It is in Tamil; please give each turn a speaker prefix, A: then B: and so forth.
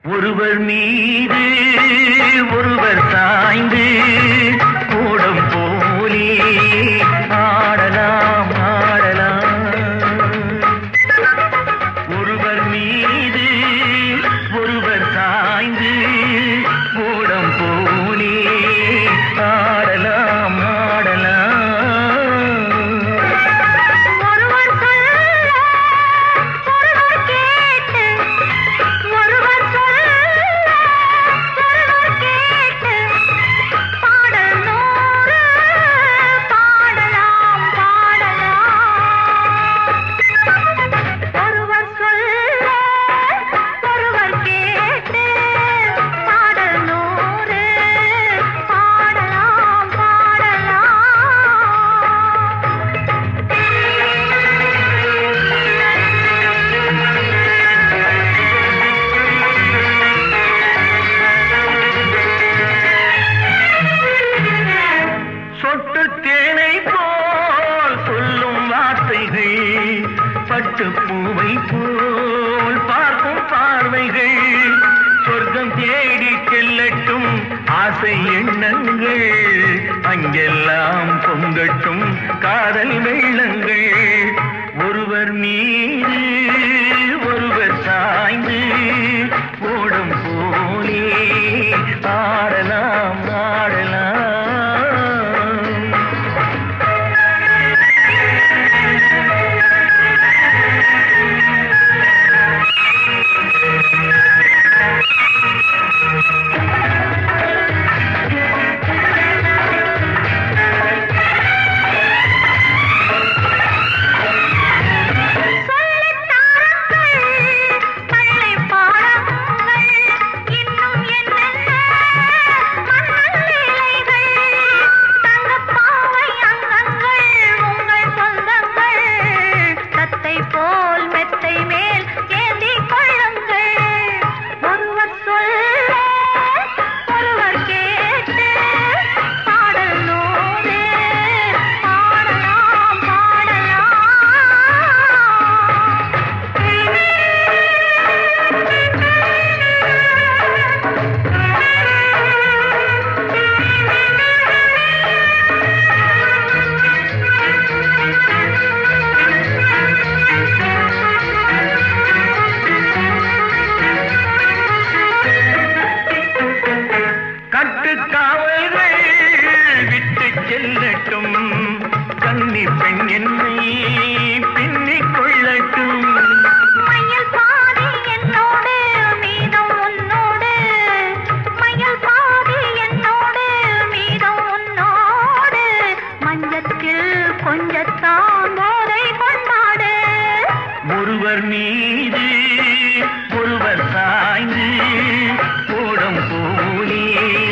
A: ஒருவர் மீது ஒருவர் சாய்ந்து கூடம் போலே ஆடலாம் ஆடலாம் ஒருவர் மீது ஒருவர் சாய்ந்து கூடம் போலே ஆடலாம் ஆடலாம்
B: ஒருவர் சொல்ல ஒருவர் கேட்டு ஒருவர் சொல்ல ஒருவர் கேட்டு பாடல் நூறு பாடலாம் பாடலாம் ஒருவர் சொல்ல ஒருவர் கேட்டு பாடல் நூறு பாடலாம் பாடலாம்
A: சொட்டு தேனை போல் சொல்லும் வார்த்தைகள் பட்டு பூவை போல் பார்க்கும் பார்வைகள் சொர்க்கம் தேடி செல்லட்டும் ஆசை எண்ணங்கள் அங்கெல்லாம் பொங்கட்டும் காதல் வெள்ளங்கள் ஒருவர் மீது ஒருவர் சாய்ந்து ஓடும் போலே ஆடலாம் ஆடலாம்
B: பள்ளி பாடங்கள் இன்னும் என்னென்ன மன்னல் லீலைகள் தங்கப்பாவை அங்கங்கள் உங்கள் சொந்தங்கள் தத்தை போல் மெத்தை மேல் ஏந்தி கொள்ளுங்கள் ஒருவர் சொல்ல ஒருவர் கேட்டு பாடல் நூறு பாடலாம் பாடலாம்
A: கட்டுக்காவல்கள் விட்டு செல்லட்டும் கன்னி பெண் என்னை பின்னிக் கொள்ளட்டும்
B: மயில் பாதி என்னோடு மீதம் உன்னோடு மயில் பாதி என்னோடு மீதம் உன்னோடு மஞ்சத்தில் கொஞ்சத்தான் போதை கொண்டாடு
A: ஒருவர் மீது ஒருவர் சாய்ந்து ஓடம் போலே